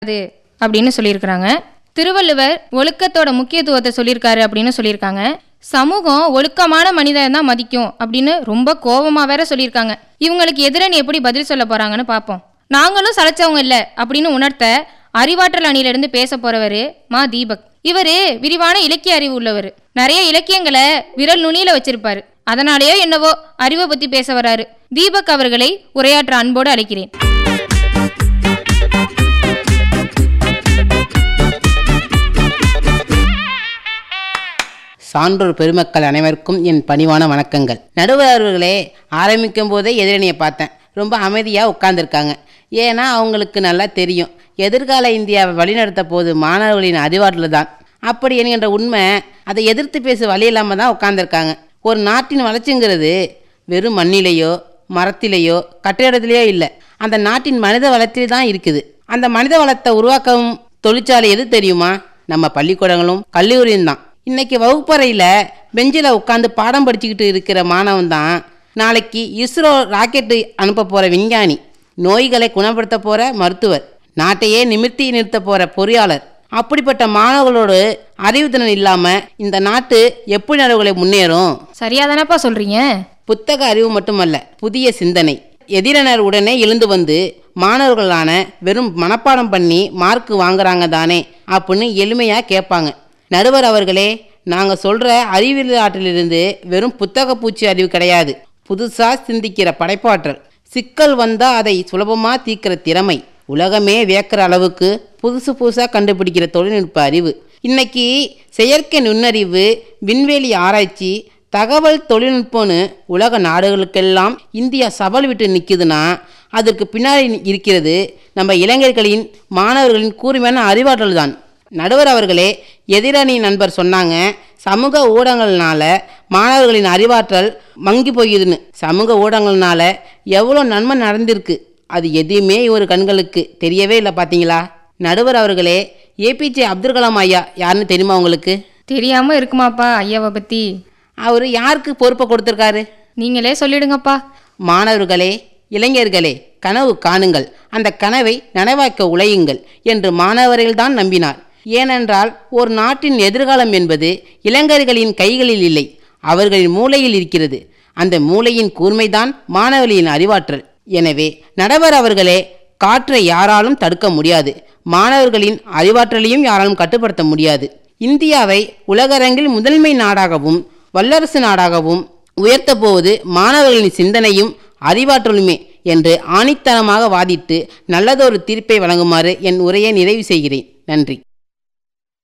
அது அப்படின்னு சொல்லியிருக்கிறாங்க திருவள்ளுவர் ஒழுக்கத்தோட முக்கியத்துவத்தை சொல்லியிருக்காரு அப்படின்னு சொல்லியிருக்காங்க சமூகம் ஒழுக்கமான மனிதன் தான் மதிக்கும் அப்படின்னு ரொம்ப கோபமா வேற சொல்லியிருக்காங்க இவங்களுக்கு எதிரணி எப்படி பதில் சொல்ல போறாங்கன்னு பார்ப்போம் நாங்களும் சளைச்சவங்க இல்லை அப்படின்னு உணர்த்த அறிவாற்றல் அணியிலிருந்து பேச போறவரு மா தீபக் இவரு விரிவான இலக்கிய அறிவு உள்ளவர் நிறைய இலக்கியங்களை விரல் நுனியில வச்சிருப்பாரு அதனாலேயோ என்னவோ அறிவை பத்தி பேச வராரு தீபக் அவர்களை உரையாற்ற அன்போடு அழைக்கிறேன் சான்றோர் பெருமக்கள் அனைவருக்கும் என் பணிவான வணக்கங்கள் நடுவர் அவர்களே ஆரம்பிக்கும் போதே எதிரணியை பார்த்தேன் ரொம்ப அமைதியாக உட்கார்ந்துருக்காங்க ஏன்னா அவங்களுக்கு நல்லா தெரியும் எதிர்கால இந்தியாவை வழிநடத்த போது மாணவர்களின் அறிவாற்றல் தான் அப்படி என்கின்ற உண்மை அதை எதிர்த்து பேச வழி இல்லாமல் தான் உட்கார்ந்துருக்காங்க ஒரு நாட்டின் வளர்ச்சிங்கிறது வெறும் மண்ணிலேயோ மரத்திலேயோ கட்டிடத்திலேயோ இல்லை அந்த நாட்டின் மனித வளத்தில் தான் இருக்குது அந்த மனித வளத்தை உருவாக்கவும் தொழிற்சாலை எது தெரியுமா நம்ம பள்ளிக்கூடங்களும் கல்லூரியும் தான் இன்னைக்கு வகுப்பறையில் பெஞ்சில் உட்காந்து பாடம் படிச்சுக்கிட்டு இருக்கிற மாணவன் தான் நாளைக்கு இஸ்ரோ ராக்கெட்டு அனுப்ப போகிற விஞ்ஞானி நோய்களை குணப்படுத்த போகிற மருத்துவர் நாட்டையே நிமிர்த்தி நிறுத்த போகிற பொறியாளர் அப்படிப்பட்ட மாணவர்களோடு அறிவுத்திறன் இல்லாமல் இந்த நாட்டு எப்படி நடவுகளை முன்னேறும் சரியா தானப்பா சொல்றீங்க புத்தக அறிவு மட்டுமல்ல புதிய சிந்தனை எதிரினர் உடனே எழுந்து வந்து மாணவர்களான வெறும் மனப்பாடம் பண்ணி மார்க் வாங்குறாங்க தானே அப்படின்னு எளிமையாக கேட்பாங்க நடுவர் அவர்களே நாங்கள் சொல்கிற அறிவியல் ஆற்றிலிருந்து வெறும் புத்தக பூச்சி அறிவு கிடையாது புதுசாக சிந்திக்கிற படைப்பாற்றல் சிக்கல் வந்தால் அதை சுலபமாக தீர்க்கிற திறமை உலகமே வியக்கிற அளவுக்கு புதுசு புதுசாக கண்டுபிடிக்கிற தொழில்நுட்ப அறிவு இன்னைக்கு செயற்கை நுண்ணறிவு விண்வெளி ஆராய்ச்சி தகவல் தொழில்நுட்பம்னு உலக நாடுகளுக்கெல்லாம் இந்தியா சவால் விட்டு நிற்குதுன்னா அதற்கு பின்னாடி இருக்கிறது நம்ம இளைஞர்களின் மாணவர்களின் கூர்மையான அறிவாற்றல் தான் நடுவர் அவர்களே எதிரணி நண்பர் சொன்னாங்க சமூக ஊடகங்கள்னால மாணவர்களின் அறிவாற்றல் மங்கி போகுதுன்னு சமூக ஊடகங்கள்னால எவ்வளோ நன்மை நடந்திருக்கு அது எதையுமே ஒரு கண்களுக்கு தெரியவே இல்லை பார்த்தீங்களா நடுவர் அவர்களே ஏபிஜே அப்துல் கலாம் ஐயா யாருன்னு தெரியுமா உங்களுக்கு தெரியாம இருக்குமாப்பா ஐயாவை பத்தி அவர் யாருக்கு பொறுப்பை கொடுத்துருக்காரு நீங்களே சொல்லிடுங்கப்பா மாணவர்களே இளைஞர்களே கனவு காணுங்கள் அந்த கனவை நனவாக்க உழையுங்கள் என்று மாணவர்கள்தான் நம்பினார் ஏனென்றால் ஒரு நாட்டின் எதிர்காலம் என்பது இளைஞர்களின் கைகளில் இல்லை அவர்களின் மூளையில் இருக்கிறது அந்த மூளையின் கூர்மைதான் மாணவர்களின் அறிவாற்றல் எனவே நடவர் அவர்களே காற்றை யாராலும் தடுக்க முடியாது மாணவர்களின் அறிவாற்றலையும் யாராலும் கட்டுப்படுத்த முடியாது இந்தியாவை உலகரங்கில் முதன்மை நாடாகவும் வல்லரசு நாடாகவும் உயர்த்த போவது மாணவர்களின் சிந்தனையும் அறிவாற்றலுமே என்று ஆணித்தனமாக வாதிட்டு நல்லதொரு தீர்ப்பை வழங்குமாறு என் உரையை நிறைவு செய்கிறேன் நன்றி